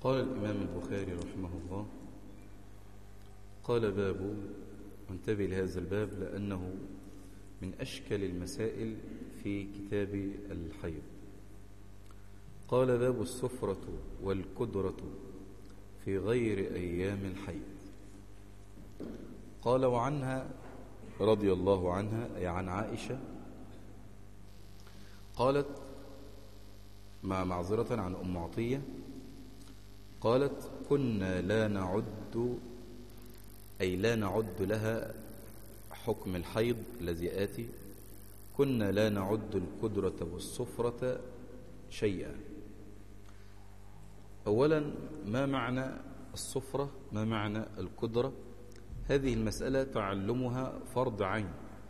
قال الإمام البخاري رحمه الله قال باب انتبه لهذا الباب لأنه من أشكل المسائل في كتاب الحيض قال باب السفرة والكدرة في غير أيام الحيض قال وعنها رضي الله عنها أي عن عائشة قالت مع معذرة عن أم عطية قالت كنا لا نعد أي لا نعد لها حكم الحيض الذي آتي كنا لا نعد القدرة والصفرة شيئا أولا ما معنى الصفرة ما معنى القدرة هذه المسألة تعلمها فرض عين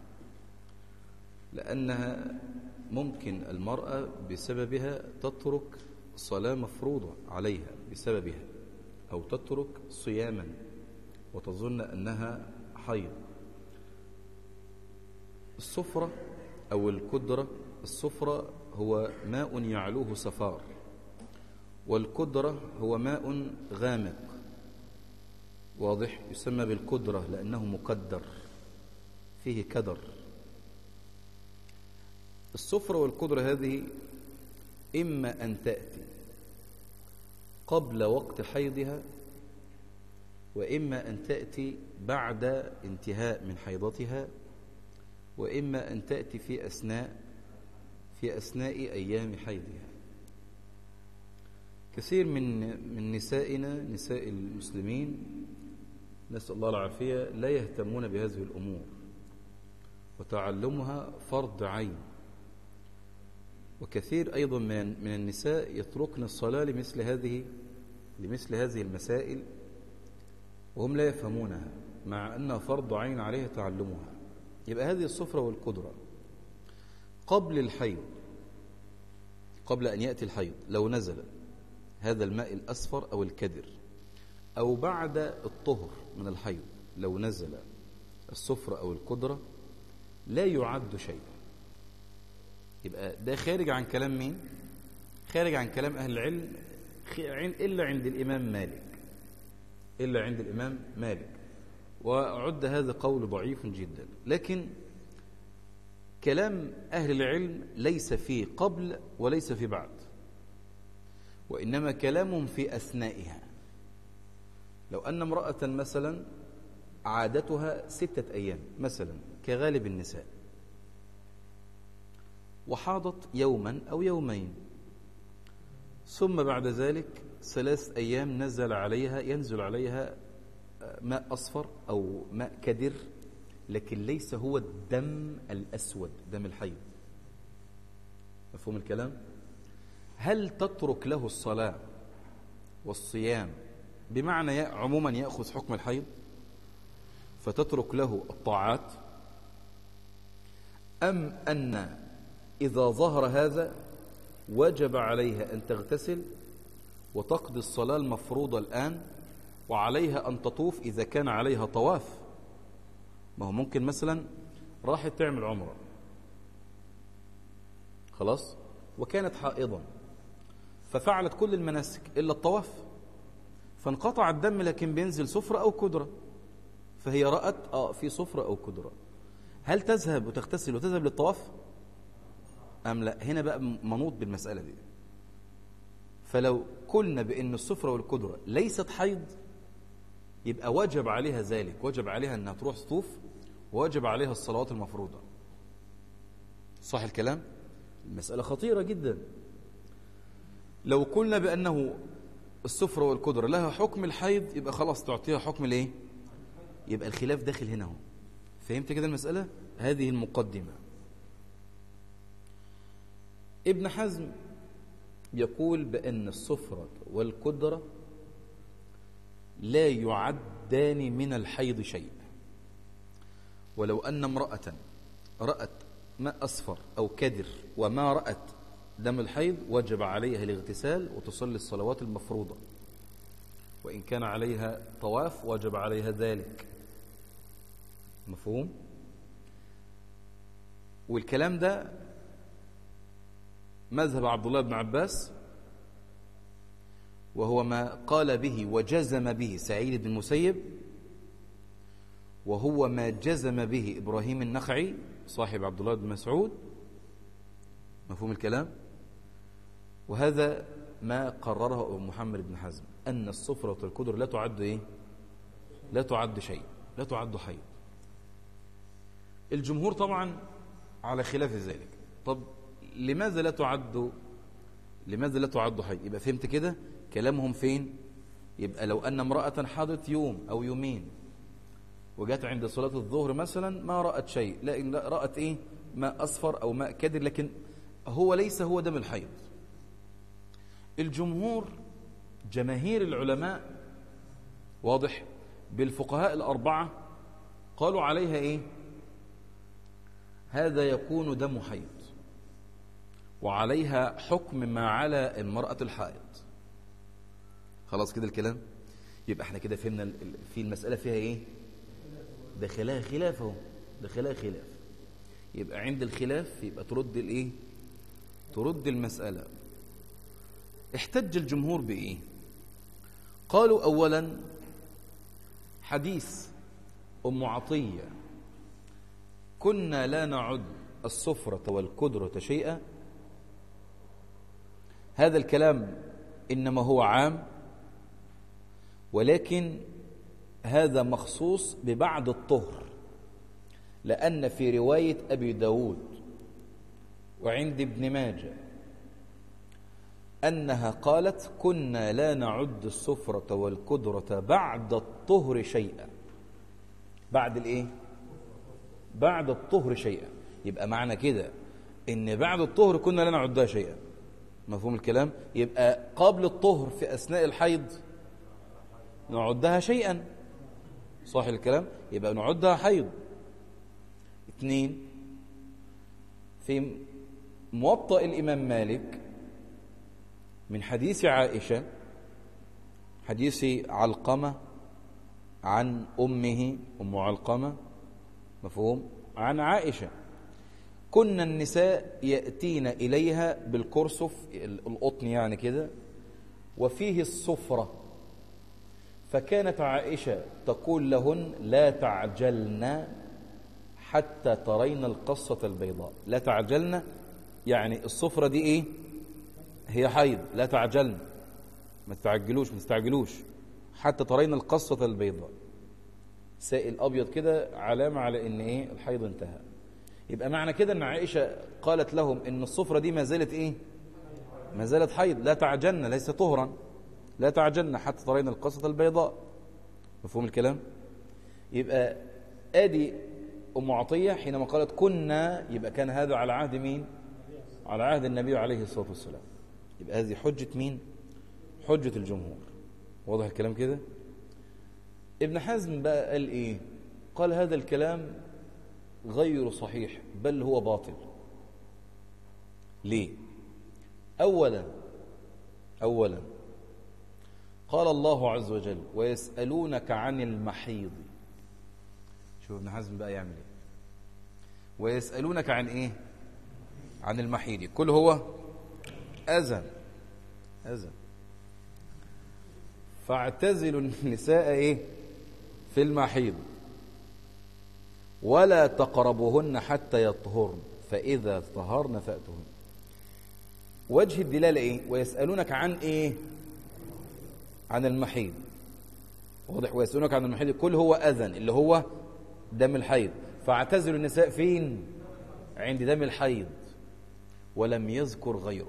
لأنها ممكن المرأة بسببها تترك صلاة مفروضة عليها بسببها أو تترك صياما وتظن أنها حيض الصفرة أو الكدرة الصفرة هو ماء يعلوه سفار والكدرة هو ماء غامق واضح يسمى بالكدرة لأنه مقدر فيه كدر الصفرة والكدرة هذه إما أن تأتي قبل وقت حيضها وإما أن تأتي بعد انتهاء من حيضتها وإما أن تأتي في أثناء في أثناء أيام حيضها كثير من من نسائنا نساء المسلمين نسأل الله العافية لا يهتمون بهذه الأمور وتعلمها فرض عين وكثير أيضا من من النساء يتركن الصلاة لمثل هذه لمثل هذه المسائل وهم لا يفهمونها مع أنها فرض عين عليها تعلمها يبقى هذه الصفرة والقدرة قبل الحيض قبل أن يأتي الحيض لو نزل هذا الماء الأصفر أو الكدر أو بعد الطهر من الحيض لو نزل الصفرة أو القدرة لا يعد شيء يبقى ده خارج عن كلام مين خارج عن كلام أهل العلم إلا عند الإمام مالك إلا عند الإمام مالك وعد هذا قول ضعيف جدا لكن كلام أهل العلم ليس في قبل وليس في بعد وإنما كلامهم في أثنائها لو أن امرأة مثلا عادتها ستة أيام مثلا كغالب النساء وحاضت يوما أو يومين ثم بعد ذلك ثلاث أيام نزل عليها ينزل عليها ماء أصفر أو ماء كدر لكن ليس هو الدم الأسود دم الحيض مفهوم الكلام هل تترك له الصلاة والصيام بمعنى عموما يأخذ حكم الحيض فتترك له الطاعات أم أن إذا ظهر هذا وجب عليها أن تغتسل وتقضي الصلاة المفروضة الآن وعليها أن تطوف إذا كان عليها طواف ما هو ممكن مثلا راحت تعمل عمرة خلاص وكانت حائضا ففعلت كل المناسك إلا الطواف فانقطع الدم لكن بينزل صفرة أو كدرة فهي رأت آه في صفرة أو كدرة هل تذهب وتغتسل وتذهب للطواف أم لا هنا بقى منوط بالمسألة دي فلو قلنا بأن الصفرة والكدرة ليست حيض يبقى وجب عليها ذلك وجب عليها أنها تروح تطوف ووجب عليها الصلوات المفروضة صح الكلام المسألة خطيرة جدا لو قلنا بأنه الصفرة والكدرة لها حكم الحيض يبقى خلاص تعطيها حكم الايه يبقى الخلاف داخل هنا اهو فهمت كده المسألة هذه المقدمة ابن حزم يقول بأن الصفرة والكدرة لا يعدان من الحيض شيء ولو أن امرأة رأت ماء أصفر أو كدر وما رأت دم الحيض وجب عليها الاغتسال وتصلي الصلوات المفروضة وإن كان عليها طواف وجب عليها ذلك مفهوم والكلام ده مذهب عبد الله بن عباس وهو ما قال به وجزم به سعيد بن المسيب وهو ما جزم به إبراهيم النخعي صاحب عبد الله بن مسعود مفهوم الكلام وهذا ما قرره أبو محمد بن حزم أن الصفرة والقدر لا تعد إيه؟ لا تعد شيء لا تعد حيض الجمهور طبعا على خلاف ذلك طب لماذا لا تعد لماذا لا تعد حيض يبقى فهمت كده كلامهم فين يبقى لو أن امرأة حاضت يوم أو يومين وجات عند صلاة الظهر مثلا ما رأت شيء لكن رأت إيه ماء أصفر أو ماء كدر لكن هو ليس هو دم الحيض الجمهور جماهير العلماء واضح بالفقهاء الأربعة قالوا عليها إيه هذا يكون دم حيض وعليها حكم ما على المرأة الحائض خلاص كده الكلام يبقى احنا كده فهمنا في المسألة فيها ايه دخلها خلاف اهو دخلها خلاف يبقى عند الخلاف يبقى ترد الايه ترد المسألة احتج الجمهور بايه قالوا اولا حديث ام عطيه كنا لا نعد السفرة والكدرة شيئا هذا الكلام إنما هو عام ولكن هذا مخصوص ببعد الطهر لأن في رواية أبي داود وعند ابن ماجه أنها قالت كنا لا نعد السفرة والكدرة بعد الطهر شيئا بعد الإيه؟ بعد الطهر شيئا يبقى معنى كده ان بعد الطهر كنا لا نعدها شيئا مفهوم الكلام يبقى قبل الطهر في اثناء الحيض نعدها شيئا صح الكلام يبقى نعدها حيض اثنين في موطأ الإمام مالك من حديث عائشة حديث علقمة عن أمه أم علقمة مفهوم عن عائشة كنا النساء يأتين إليها بالكرسف القطن يعني كده وفيه الصفرة فكانت عائشة تقول لهن لا تعجلن حتى ترين القصة البيضاء لا تعجلن يعني الصفرة دي ايه هي حيض لا تعجلن ما تستعجلوش ما تستعجلوش حتى ترين القصة البيضاء سائل ابيض كده علامه على ان ايه الحيض انتهى يبقى معنى كده ان عائشه قالت لهم ان الصفره دي ما زالت ايه ما زالت حيض لا تعجلن ليس طهرا لا تعجلن حتى ترين القصه البيضاء مفهوم الكلام يبقى ادي ام عطيه حينما قالت كنا يبقى كان هذا على عهد مين على عهد النبي عليه الصلاه والسلام يبقى هذه حجه مين حجه الجمهور واضح الكلام كده ابن حزم بقى قال ايه قال هذا الكلام غير صحيح بل هو باطل ليه اولا اولا قال الله عز وجل ويسالونك عن المحيض شوف ابن حزم بقى يعمل ايه ويسالونك عن ايه عن المحيض كل هو اذى اذى فاعتزلوا النساء ايه في المحيض ولا تقربوهن حتى يطهرن فإذا طهرن فأتوهن وجه الدلالة إيه ويسألونك عن إيه عن المحيض واضح ويسألونك عن المحيض كل هو أذن اللي هو دم الحيض فاعتزلوا النساء فين عند دم الحيض ولم يذكر غيره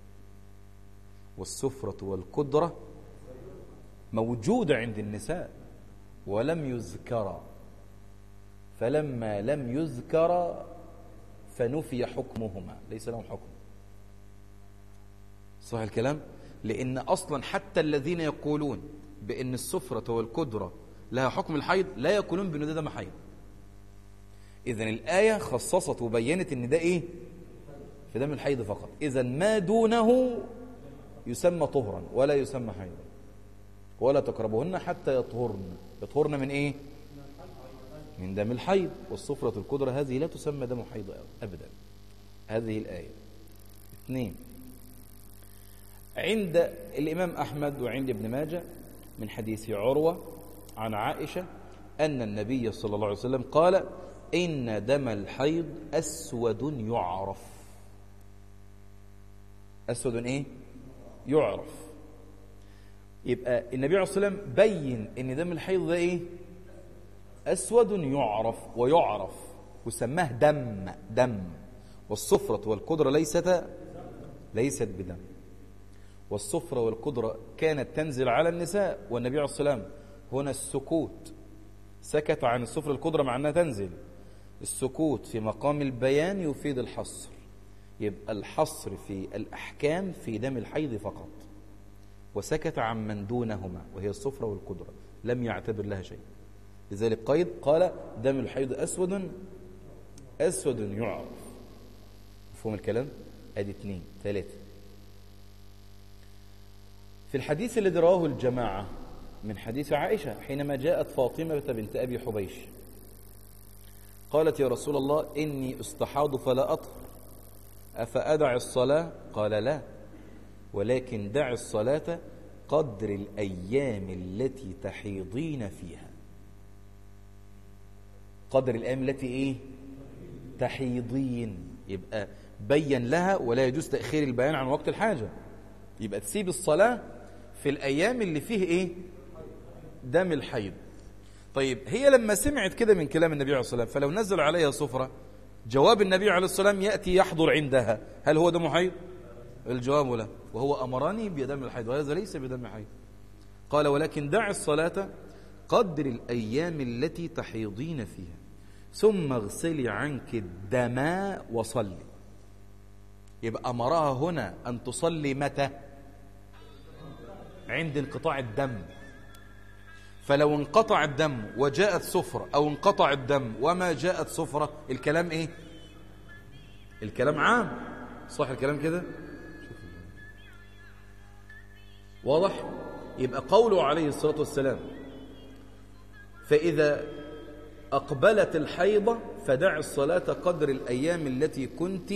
والسفرة والقدرة موجودة عند النساء ولم يذكر فلما لم يذكر فنفي حكمهما ليس لهم حكم صح الكلام لأن أصلا حتى الذين يقولون بأن السفرة والقدرة لها حكم الحيض لا يقولون بأن ده دم حيض إذا الآية خصصت وبينت أن ده إيه في دم الحيض فقط إذا ما دونه يسمى طهرا ولا يسمى حيضا ولا تقربوهن حتى يطهرن يطهرن من ايه من دم الحيض والصفرة القدرة هذه لا تسمى دم حيض أبدا هذه الآية اثنين عند الإمام أحمد وعند ابن ماجه من حديث عروة عن عائشة أن النبي صلى الله عليه وسلم قال إن دم الحيض أسود يعرف أسود إيه؟ يعرف يبقى النبي عليه الصلاة والسلام بين إن دم الحيض ده إيه؟ أسود يعرف ويعرف وسماه دم دم والصفرة والقدرة ليست ليست بدم والصفرة والقدرة كانت تنزل على النساء والنبي عليه الصلاة والسلام هنا السكوت سكت عن الصفرة القدرة مع أنها تنزل السكوت في مقام البيان يفيد الحصر يبقى الحصر في الأحكام في دم الحيض فقط وسكت عن من دونهما وهي الصفرة والقدرة لم يعتبر لها شيء لذلك قيد قال دم الحيض أسود أسود يعرف مفهوم الكلام ادي اثنين ثلاثة في الحديث الذي رواه الجماعة من حديث عائشة حينما جاءت فاطمة بنت أبي حبيش قالت يا رسول الله إني استحاض فلا أطهر أفأدع الصلاة قال لا ولكن دع الصلاة قدر الأيام التي تحيضين فيها قدر الأيام التي إيه تحيضين يبقى بين لها ولا يجوز تأخير البيان عن وقت الحاجة يبقى تسيب الصلاة في الأيام اللي فيه إيه دم الحيض طيب هي لما سمعت كده من كلام النبي عليه الصلاة والسلام فلو نزل عليها صفرة جواب النبي عليه الصلاة والسلام يأتي يحضر عندها هل هو دم حيض الجواب لا وهو أمرني بدم الحيض وهذا ليس بدم حيض قال ولكن دع الصلاة قدر الأيام التي تحيضين فيها ثم اغسلي عنك الدماء وصلي يبقى أمرها هنا أن تصلي متى عند انقطاع الدم فلو انقطع الدم وجاءت صفرة أو انقطع الدم وما جاءت صفرة الكلام إيه الكلام عام صح الكلام كده واضح يبقى قوله عليه الصلاة والسلام فإذا أقبلت الحيضة فدع الصلاة قدر الأيام التي كنت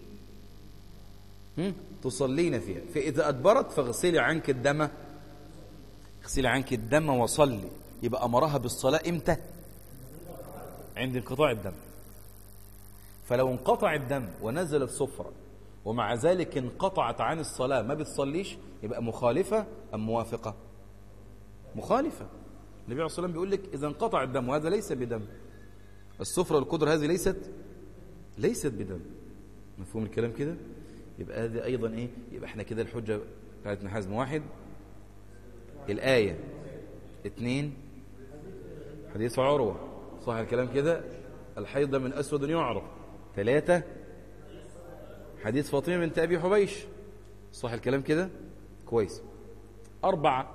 تصلين فيها فإذا أدبرت فاغسلي عنك الدم اغسلي عنك الدم وصلي يبقى أمرها بالصلاة إمتى عند انقطاع الدم فلو انقطع الدم ونزلت صفرة ومع ذلك انقطعت عن الصلاة ما بتصليش يبقى مخالفة أم موافقة مخالفة النبي عليه الصلاة والسلام بيقول لك إذا انقطع الدم وهذا ليس بدم الصفرة والقدرة هذه ليست ليست بدم مفهوم الكلام كده يبقى هذه أيضا إيه يبقى احنا كده الحجة بتاعت ابن حزم واحد الآية اثنين حديث عروة صح الكلام كده الحيض من أسود يعرف ثلاثة حديث فاطمة بنت أبي حبيش صح الكلام كده كويس أربعة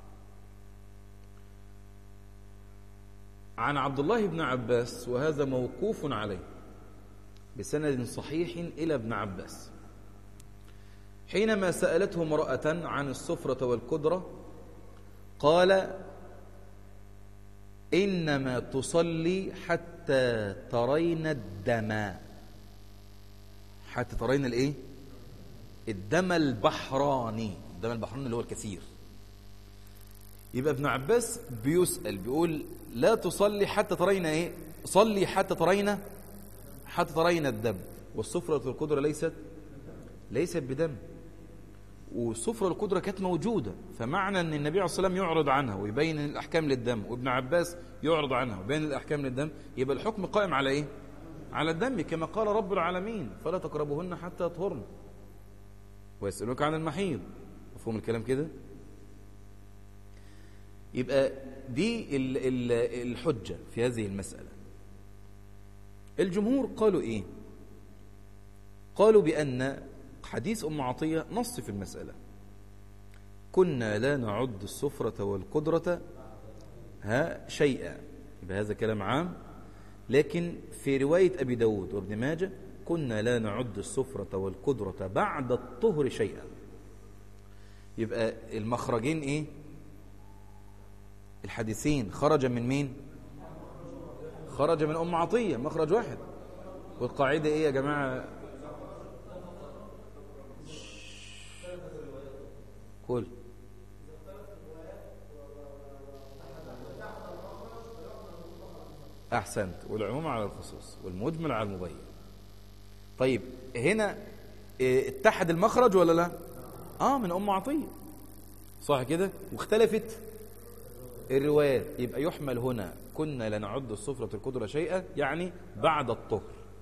عن عبد الله بن عباس وهذا موقوف عليه بسند صحيح إلى ابن عباس حينما سألته امرأة عن السفرة والقدرة قال إنما تصلي حتى ترين الدم حتى ترين الايه الدم البحراني الدم البحراني اللي هو الكثير يبقى ابن عباس بيسأل بيقول لا تصلي حتى ترين ايه صلي حتى ترين حتى ترين الدم والصفرة والقدرة ليست ليست بدم والصفرة القدرة كانت موجودة فمعنى أن النبي عليه الصلاة والسلام يعرض عنها ويبين الأحكام للدم وابن عباس يعرض عنها ويبين الأحكام للدم يبقى الحكم قائم على إيه؟ على الدم كما قال رب العالمين فلا تقربوهن حتى يطهرن ويسألوك عن المحيض مفهوم الكلام كده؟ يبقى دي ال ال الحجة في هذه المسألة الجمهور قالوا إيه؟ قالوا بأن حديث أم عطية نص في المسألة كنا لا نعد السفرة والقدرة ها شيئا يبقى هذا كلام عام لكن في رواية أبي داود وابن ماجة كنا لا نعد السفرة والقدرة بعد الطهر شيئا يبقى المخرجين ايه الحديثين خرج من مين خرج من أم عطية مخرج واحد والقاعدة ايه يا جماعة قول أحسنت والعموم على الخصوص والمجمل على المبين طيب هنا إيه، اتحد المخرج ولا لا اه من ام عطيه صح كده واختلفت الروايات يبقى يحمل هنا كنا لنعد الصفرة القدرة شيئا يعني بعد الطهر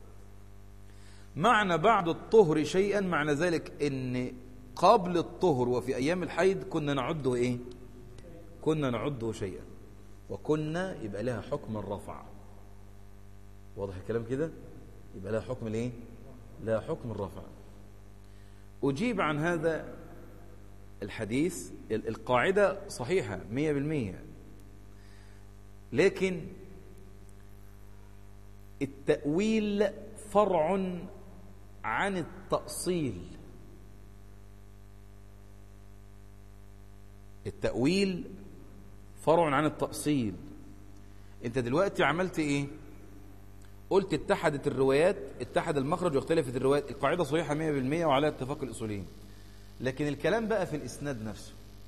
معنى بعد الطهر شيئا معنى ذلك ان قبل الطهر وفي ايام الحيض كنا نعده ايه كنا نعده شيئا وكنا يبقى لها حكم الرفع واضح الكلام كده يبقى لها حكم الايه لها حكم الرفع أجيب عن هذا الحديث القاعدة صحيحة مية بالمية لكن التأويل فرع عن التأصيل التأويل فرع عن التأصيل انت دلوقتي عملت ايه قلت اتحدت الروايات اتحد المخرج واختلفت الروايات القاعدة صحيحة 100% وعلى اتفاق الأصوليين لكن الكلام بقى في الإسناد نفسه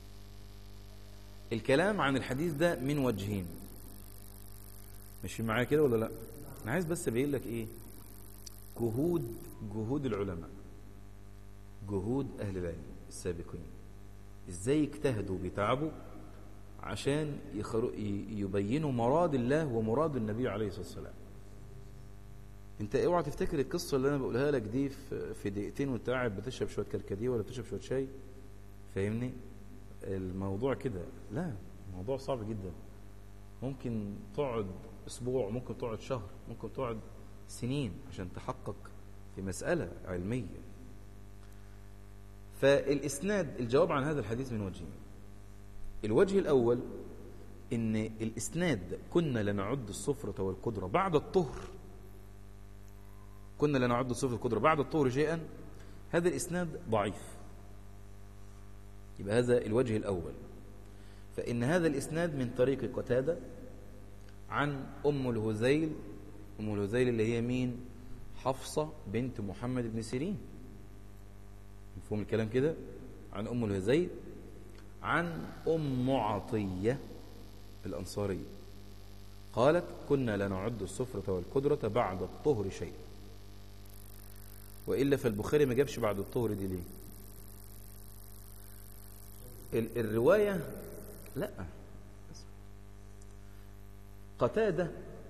الكلام عن الحديث ده من وجهين ماشي معايا كده ولا لا انا عايز بس ابين لك ايه جهود جهود العلماء جهود اهل العلم السابقين ازاي اجتهدوا بيتعبوا عشان يبينوا مراد الله ومراد النبي عليه الصلاه والسلام انت اوعى تفتكر القصه اللي انا بقولها لك دي في دقيقتين وانت قاعد بتشرب شويه كركديه ولا بتشرب شويه شاي فاهمني الموضوع كده لا الموضوع صعب جدا ممكن تقعد اسبوع ممكن تقعد شهر ممكن تقعد سنين عشان تحقق في مساله علميه فالاسناد الجواب عن هذا الحديث من وجهين الوجه الاول ان الاسناد كنا لنعد الصفرة والقدرة بعد الطهر كنا لنعد صفة القدرة بعد الطهر شيئا هذا الإسناد ضعيف يبقى هذا الوجه الأول فإن هذا الإسناد من طريق قتادة عن أم الهزيل أم الهزيل اللي هي مين حفصة بنت محمد بن سيرين مفهوم الكلام كده عن أم الهزيل عن أم عطية الأنصارية قالت كنا لنعد السفرة والقدرة بعد الطهر شيئا وإلا فالبخاري ما جابش بعد الطهر دي ليه الرواية لا قتادة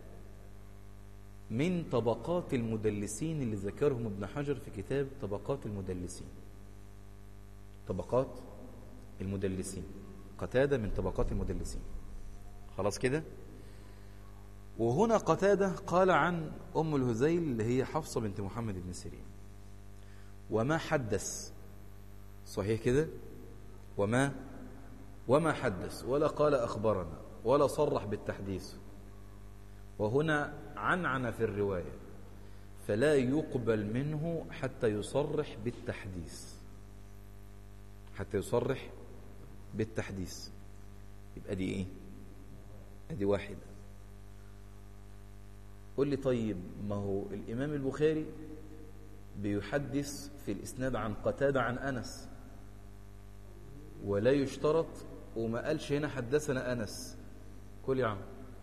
من طبقات المدلسين اللي ذكرهم ابن حجر في كتاب طبقات المدلسين طبقات المدلسين قتادة من طبقات المدلسين خلاص كده وهنا قتادة قال عن أم الهزيل اللي هي حفصة بنت محمد بن سيرين وما حدث صحيح كده وما وما حدث ولا قال أخبرنا ولا صرح بالتحديث وهنا عنعن في الرواية فلا يقبل منه حتى يصرح بالتحديث حتى يصرح بالتحديث يبقى دي ايه ادي واحدة قل لي طيب ما هو الإمام البخاري بيحدث في الإسناد عن قتادة عن أنس ولا يشترط وما قالش هنا حدثنا أنس كل يا عم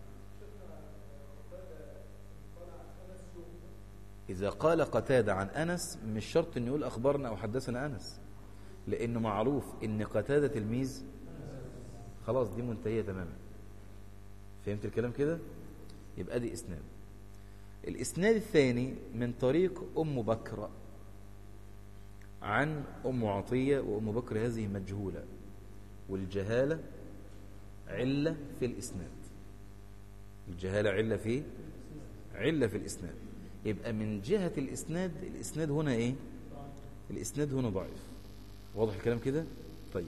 إذا قال قتادة عن أنس مش شرط أن يقول أخبرنا أو حدثنا أنس لأنه معروف أن قتادة تلميذ خلاص دي منتهية تماما فهمت الكلام كده يبقى دي إسناد الإسناد الثاني من طريق أم بكر عن أم عطية وأم بكر هذه مجهولة والجهالة علة في الإسناد الجهالة علة في علة في الإسناد يبقى من جهة الإسناد الإسناد هنا إيه الإسناد هنا ضعيف واضح الكلام كده طيب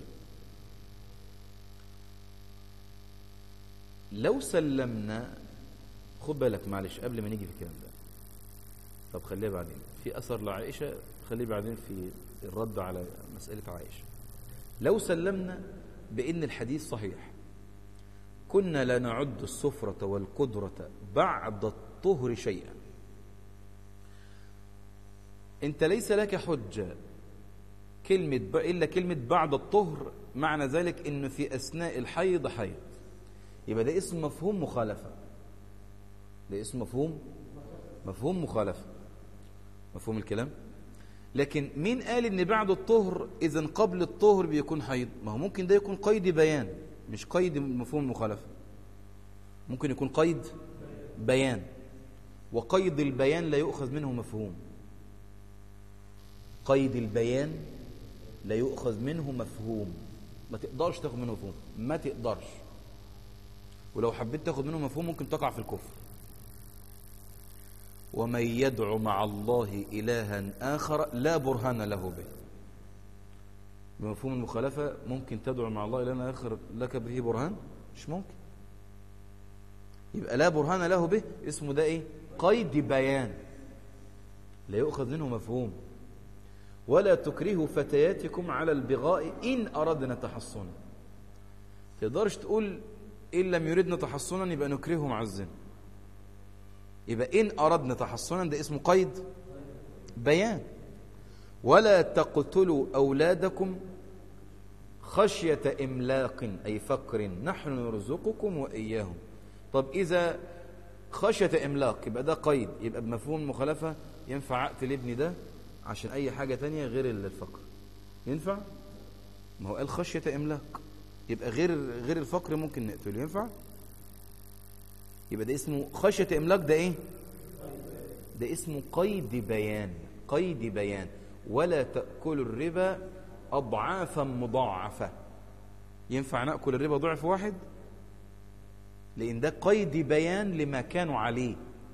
لو سلمنا خد بالك معلش قبل ما نيجي في الكلام ده طب خليها بعدين في أثر لعائشة خليه بعدين في الرد على مسألة عائشة لو سلمنا بأن الحديث صحيح كنا لا نعد السفرة والقدرة بعد الطهر شيئا انت ليس لك حجة كلمة ب... إلا كلمة بعد الطهر معنى ذلك إنه في أثناء الحيض حيض يبقى ده اسم مفهوم مخالفة ده اسم مفهوم مفهوم مخالفة مفهوم الكلام لكن مين قال ان بعد الطهر اذا قبل الطهر بيكون حيض ما هو ممكن ده يكون قيد بيان مش قيد مفهوم مخالفة ممكن يكون قيد بيان وقيد البيان لا يؤخذ منه مفهوم قيد البيان لا يؤخذ منه مفهوم ما تقدرش تاخد منه مفهوم ما تقدرش ولو حبيت تاخد منه مفهوم ممكن تقع في الكفر ومن يدعو مع الله إلها آخر لا برهان له به بمفهوم المخالفة ممكن تدعو مع الله إلها آخر لك به برهان مش ممكن يبقى لا برهان له به اسمه ده إيه قيد بيان لا يؤخذ منه مفهوم ولا تكرهوا فتياتكم على البغاء إن أردنا تحصنا تقدرش تقول إن لم يردنا تحصنا يبقى نكرههم على الزنا يبقى إن أردنا تحصنا ده اسمه قيد بيان ولا تقتلوا أولادكم خشية إملاق أي فقر نحن نرزقكم وإياهم طب إذا خشية إملاق يبقى ده قيد يبقى بمفهوم المخالفة ينفع أقتل ابني ده عشان أي حاجة تانية غير الفقر ينفع؟ ما هو قال خشية إملاق يبقى غير غير الفقر ممكن نقتله ينفع؟ يبقى ده اسمه خشية إملاق ده إيه؟ ده اسمه قيد بيان قيد بيان ولا تأكلوا الربا أضعافا مضاعفة ينفع نأكل الربا ضعف واحد؟ لأن ده قيد بيان لما كانوا عليه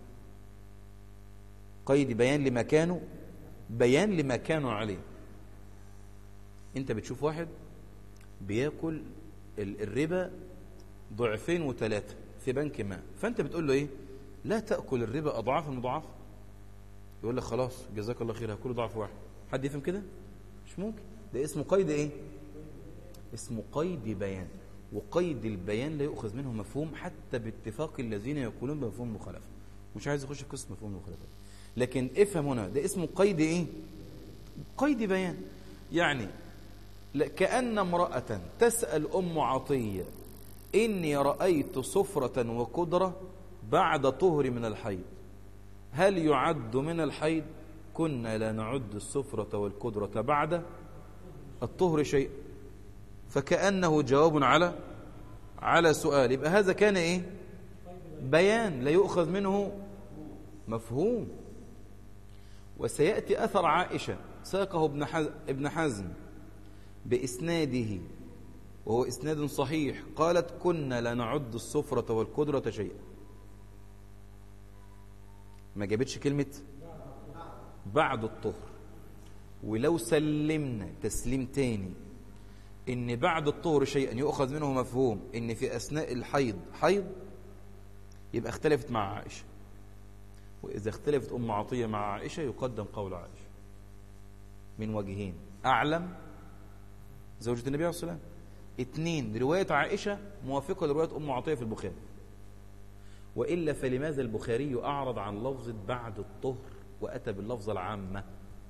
قيد بيان لما كانوا بيان لما كانوا عليه انت بتشوف واحد بياكل الربا ضعفين وثلاثة في بنك ما فانت بتقول له ايه لا تأكل الربا أضعافا مضاعفة يقول لك خلاص جزاك الله خير هاكله ضعف واحد حد يفهم كده مش ممكن ده اسمه قيد ايه اسمه قيد بيان وقيد البيان لا يؤخذ منه مفهوم حتى باتفاق الذين يقولون بمفهوم المخالفة مش عايز يخش في قسم مفهوم المخالفة لكن افهم هنا ده اسمه قيد ايه قيد بيان يعني كأن امرأة تسأل أم عطية إني رأيت صفرة وقدرة بعد طهر من الحيض هل يعد من الحيض كنا لا نعد الصفرة والقدرة بعد الطهر شيء فكأنه جواب على على سؤال يبقى هذا كان ايه بيان لا يؤخذ منه مفهوم وسيأتي أثر عائشة ساقه ابن ابن حزم بإسناده وهو إسناد صحيح قالت كنا لا نعد الصفرة والقدرة شيئا ما جابتش كلمة بعد الطهر ولو سلمنا تسليم تاني ان بعد الطهر شيئا يؤخذ منه مفهوم ان في اثناء الحيض حيض يبقى اختلفت مع عائشه واذا اختلفت ام عطيه مع عائشه يقدم قول عائشه من وجهين اعلم زوجة النبي عليه الصلاه والسلام اثنين روايه عائشه موافقه لروايه ام عطيه في البخاري والا فلماذا البخاري اعرض عن لفظه بعد الطهر واتى باللفظه العامه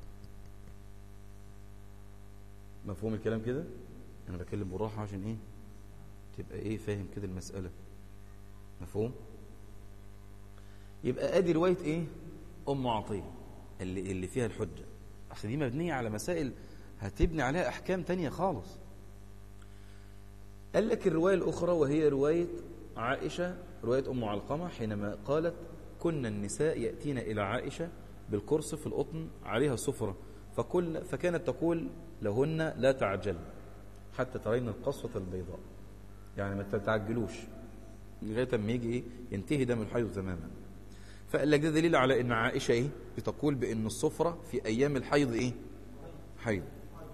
مفهوم الكلام كده انا بكلم بالراحه عشان ايه تبقى ايه فاهم كده المساله مفهوم يبقى ادي روايه ايه ام عطيه اللي اللي فيها الحجه اصل دي مبنيه على مسائل هتبني عليها احكام تانية خالص قال لك الروايه الاخرى وهي روايه عائشه روايه ام علقمه حينما قالت كنا النساء ياتين الى عائشه بالقرص في القطن عليها صفره فكل فكانت تقول لهن لا تعجل حتى ترين القصوة البيضاء يعني ما تتعجلوش لغاية ما يجي إيه ينتهي دم الحيض تماما فقال لك ده دليل على ان عائشة ايه بتقول بان الصفرة في ايام الحيض ايه حيض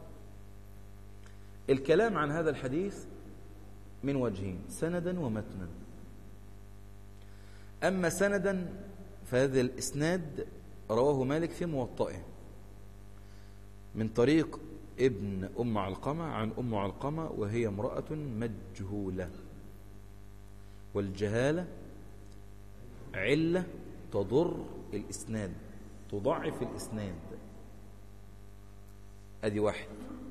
الكلام عن هذا الحديث من وجهين سندا ومتنا اما سندا فهذا الاسناد رواه مالك في موطئه من طريق ابن أم علقمة عن أم علقمة وهي امرأة مجهولة والجهالة علة تضر الإسناد تضعف الإسناد أدي واحد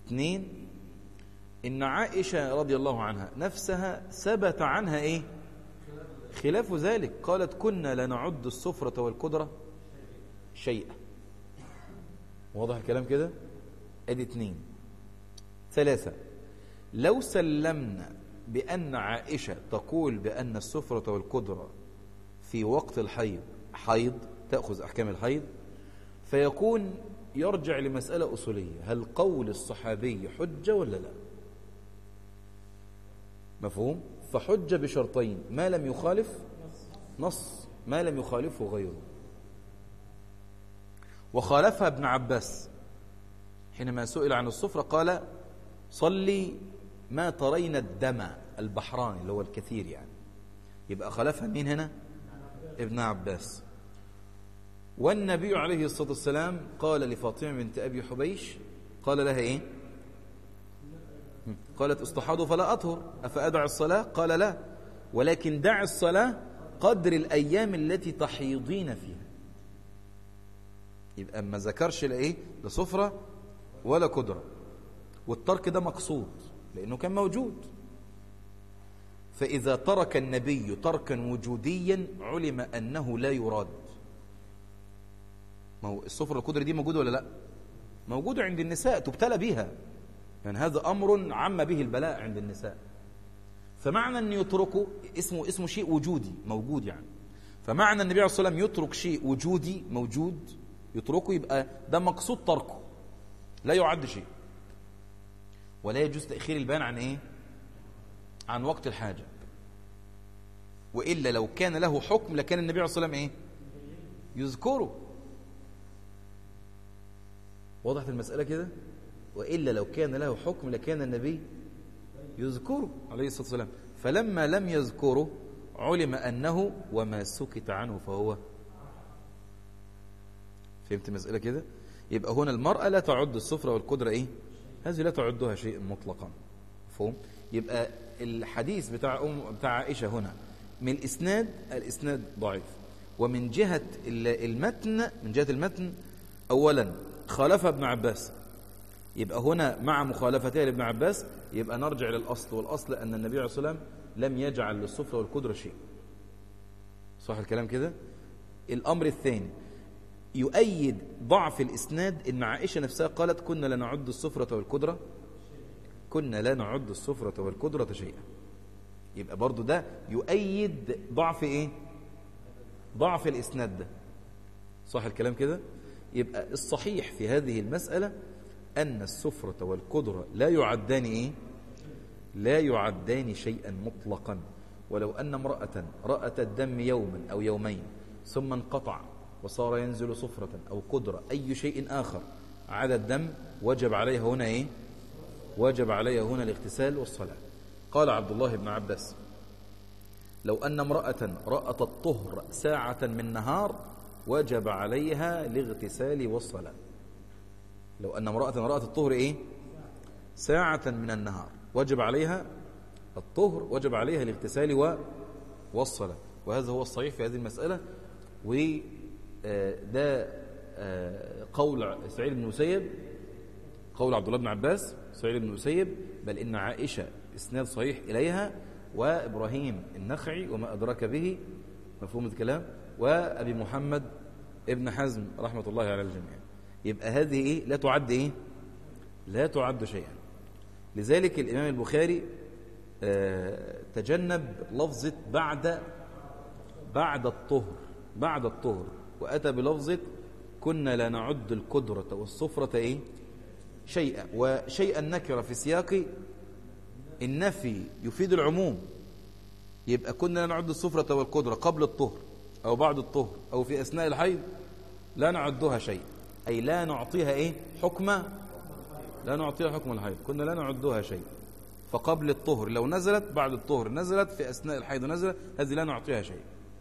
اثنين إن عائشة رضي الله عنها نفسها ثبت عنها إيه خلاف ذلك قالت كنا لنعد السفرة والقدرة شيئا واضح الكلام كده ادي اثنين ثلاثة لو سلمنا بأن عائشة تقول بأن السفرة والقدرة في وقت الحيض حيض تأخذ أحكام الحيض فيكون يرجع لمسألة أصولية هل قول الصحابي حجة ولا لا مفهوم فحجة بشرطين ما لم يخالف نص ما لم يخالفه غيره وخالفها ابن عباس حينما سئل عن الصفرة قال صلي ما ترين الدم البحراني اللي هو الكثير يعني يبقى خالفها مين هنا ابن عباس والنبي عليه الصلاة والسلام قال لفاطمة بنت أبي حبيش قال لها إيه قالت استحاضوا فلا أطهر أفأدع الصلاة قال لا ولكن دع الصلاة قدر الأيام التي تحيضين فيها يبقى ما ذكرش لإيه لصفرة ولا قدرة والترك ده مقصود لأنه كان موجود فإذا ترك النبي تركا وجوديا علم أنه لا يراد ما هو الصفرة القدرة دي موجودة ولا لا موجودة عند النساء تبتلى بها يعني هذا أمر عم به البلاء عند النساء فمعنى أن يتركه اسمه اسمه شيء وجودي موجود يعني فمعنى النبي عليه الصلاة والسلام يترك شيء وجودي موجود يتركه يبقى ده مقصود تركه لا يعد شيء ولا يجوز تأخير البيان عن إيه عن وقت الحاجة وإلا لو كان له حكم لكان النبي عليه الصلاة والسلام إيه يذكره وضحت المسألة كده وإلا لو كان له حكم لكان النبي يذكره عليه الصلاة والسلام فلما لم يذكره علم أنه وما سكت عنه فهو فهمت المسألة كده يبقى هنا المرأة لا تعد السفرة والقدرة إيه هذه لا تعدها شيء مطلقا مفهوم يبقى الحديث بتاع أم بتاع عائشة هنا من الإسناد الإسناد ضعيف ومن جهة المتن من جهة المتن أولا خالف ابن عباس يبقى هنا مع مخالفتها لابن عباس يبقى نرجع للأصل والأصل أن النبي عليه الصلاة والسلام لم يجعل للسفرة والقدرة شيء صح الكلام كده الأمر الثاني يؤيد ضعف الإسناد إن عائشة نفسها قالت كنا لا نعد السفرة والقدرة كنا لا نعد السفرة والقدرة شيئا يبقى برضو ده يؤيد ضعف إيه ضعف الإسناد ده صح الكلام كده يبقى الصحيح في هذه المسألة أن السفرة والقدرة لا يعدان إيه لا يعدان شيئا مطلقا ولو أن امرأة رأت الدم يوما أو يومين ثم انقطع وصار ينزل صفرة أو قدرة أي شيء آخر عدا الدم وجب عليها هنا إيه وجب عليها هنا الاغتسال والصلاة قال عبد الله بن عباس لو أن امرأة رأت الطهر ساعة من نهار وجب عليها الاغتسال والصلاة لو أن امرأة رأت الطهر إيه ساعة من النهار وجب عليها الطهر وجب عليها الاغتسال و... والصلاة وهذا هو الصحيح في هذه المسألة وده قول سعيد بن مسيب قول عبد الله بن عباس سعيد بن مسيب بل إن عائشة إسناد صحيح إليها وإبراهيم النخعي وما أدرك به مفهوم الكلام وأبي محمد ابن حزم رحمة الله على الجميع يبقى هذه إيه لا تعد إيه لا تعد شيئا لذلك الإمام البخاري آه تجنب لفظة بعد بعد الطهر بعد الطهر وأتى بلفظة كنا لا نعد القدرة والصفرة إيه شيئا وشيئا نكر في سياق النفي يفيد العموم يبقى كنا لا نعد الصفرة والقدرة قبل الطهر أو بعد الطهر أو في أثناء الحيض لا نعدها شيء أي لا نعطيها إيه حكمة لا نعطيها حكم الحيض كنا لا نعدها شيء فقبل الطهر لو نزلت بعد الطهر نزلت في أثناء الحيض نزلت هذه لا نعطيها شيء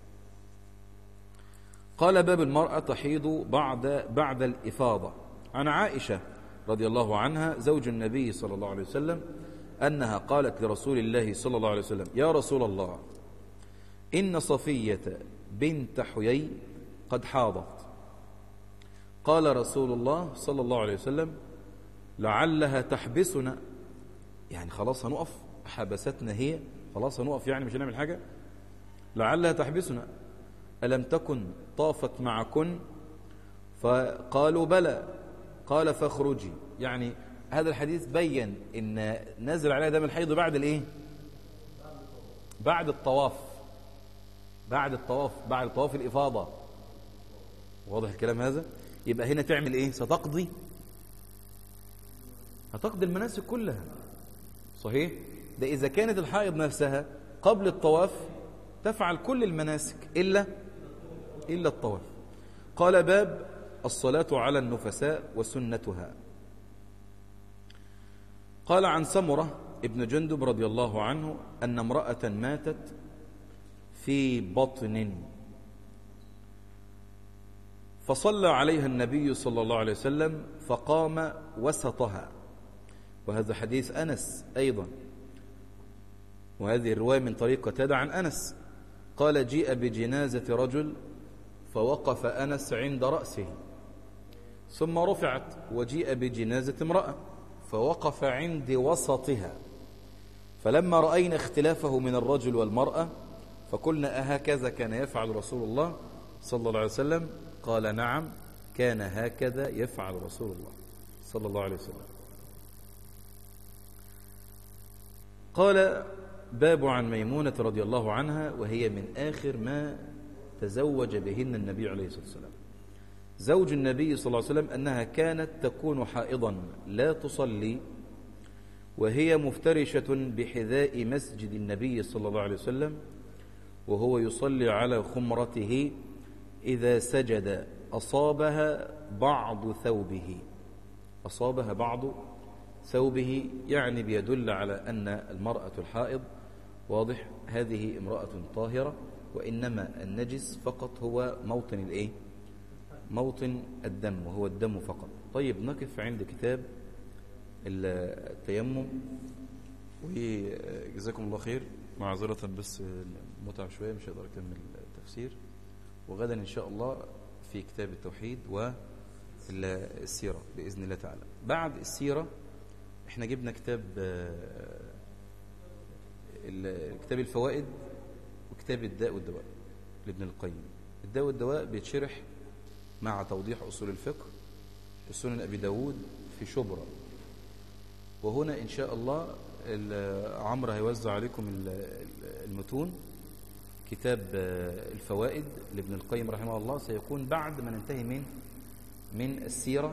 قال باب المرأة تحيض بعد بعد الإفاضة عن عائشة رضي الله عنها زوج النبي صلى الله عليه وسلم أنها قالت لرسول الله صلى الله عليه وسلم يا رسول الله إن صفية بنت حيي قد حاضت قال رسول الله صلى الله عليه وسلم لعلها تحبسنا يعني خلاص هنقف حبستنا هي خلاص هنقف يعني مش هنعمل حاجة لعلها تحبسنا ألم تكن طافت معكن فقالوا بلى قال فاخرجي يعني هذا الحديث بين ان نزل عليها دم الحيض بعد الايه بعد الطواف بعد الطواف بعد طواف الافاضه واضح الكلام هذا يبقى هنا تعمل ايه ستقضي هتقضي المناسك كلها صحيح ده اذا كانت الحائض نفسها قبل الطواف تفعل كل المناسك الا الا الطواف قال باب الصلاه على النفساء وسنتها قال عن سمرة ابن جندب رضي الله عنه أن امرأة ماتت في بطن فصلى عليها النبي صلى الله عليه وسلم فقام وسطها وهذا حديث أنس أيضا وهذه الرواية من طريق قتادة عن أنس قال جيء بجنازة رجل فوقف أنس عند رأسه ثم رفعت وجيء بجنازة امرأة فوقف عند وسطها فلما رأينا اختلافه من الرجل والمرأة فقلنا أهكذا كان يفعل رسول الله صلى الله عليه وسلم قال نعم كان هكذا يفعل رسول الله صلى الله عليه وسلم قال باب عن ميمونة رضي الله عنها وهي من آخر ما تزوج بهن النبي عليه الصلاة والسلام زوج النبي صلى الله عليه وسلم أنها كانت تكون حائضا لا تصلي وهي مفترشة بحذاء مسجد النبي صلى الله عليه وسلم وهو يصلي على خمرته إذا سجد أصابها بعض ثوبه أصابها بعض ثوبه يعني بيدل على أن المرأة الحائض واضح هذه امرأة طاهرة وإنما النجس فقط هو موطن الإيه موطن الدم وهو الدم فقط طيب نقف عند كتاب التيمم وجزاكم الله خير معذرة بس متعب شوية مش هقدر أكمل التفسير وغدا إن شاء الله في كتاب التوحيد والسيرة بإذن الله تعالى بعد السيرة احنا جبنا كتاب كتاب الفوائد وكتاب الداء والدواء لابن القيم الداء والدواء بيتشرح مع توضيح أصول الفقه في سنن أبي داود في شبرا وهنا إن شاء الله عمرو هيوزع عليكم المتون كتاب الفوائد لابن القيم رحمه الله سيكون بعد ما ننتهي من من السيرة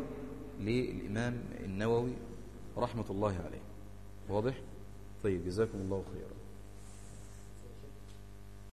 للإمام النووي رحمة الله عليه واضح؟ طيب جزاكم الله خيرا